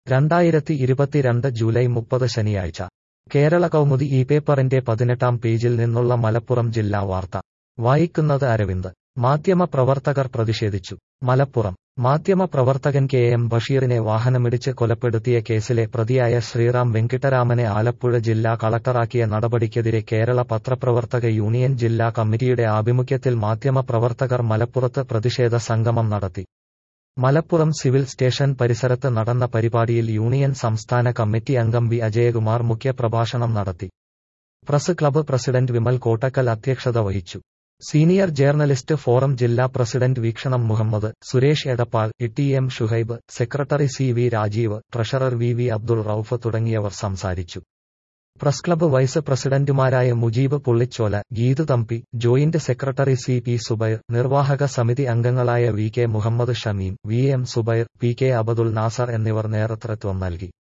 രണ്ടായിരത്തി ഇരുപത്തിരണ്ട് ജൂലൈ മുപ്പത് ശനിയാഴ്ച കേരള കൗമുദി ഈ പേപ്പറിന്റെ പതിനെട്ടാം പേജിൽ നിന്നുള്ള മലപ്പുറം ജില്ലാ വാർത്ത വായിക്കുന്നത് അരവിന്ദ് മാധ്യമ പ്രവർത്തകർ പ്രതിഷേധിച്ചു മലപ്പുറം മാധ്യമ പ്രവർത്തകൻ കെ എം ബഷീറിനെ വാഹനമിടിച്ച് കൊലപ്പെടുത്തിയ കേസിലെ പ്രതിയായ ശ്രീറാം വെങ്കിട്ടരാമനെ ആലപ്പുഴ ജില്ലാ കളക്ടറാക്കിയ നടപടിക്കെതിരെ കേരള പത്രപ്രവർത്തക യൂണിയൻ ജില്ലാ കമ്മിറ്റിയുടെ ആഭിമുഖ്യത്തിൽ മാധ്യമ പ്രവർത്തകർ മലപ്പുറത്ത് പ്രതിഷേധ സംഗമം നടത്തി മലപ്പുറം സിവിൽ സ്റ്റേഷൻ പരിസരത്ത് നടന്ന പരിപാടിയിൽ യൂണിയൻ സംസ്ഥാന കമ്മിറ്റി അംഗം വി അജയകുമാർ മുഖ്യപ്രഭാഷണം നടത്തി press club president Vimal Kottakkal അധ്യക്ഷത വഹിച്ചു സീനിയർ ജേർണലിസ്റ്റ് ഫോറം ജില്ലാ president Veekshanam Muhammad Suresh Edappal E M Shuhaib secretary C V Rajeev treasurer V V Abdul Rauf തുടങ്ങിയവർ സംസാരിച്ചു പ്രസ് ക്ലബ്ബ് വൈസ് പ്രസിഡന്റുമാരായ Mujeeb Pullichola Geethu Thampi joint secretary C P Subair നിർവാഹക സമിതി അംഗങ്ങളായ V K Muhammad Shameem V M Subair P K Abdul Nasar എന്നിവർ നേതൃത്വം നൽകി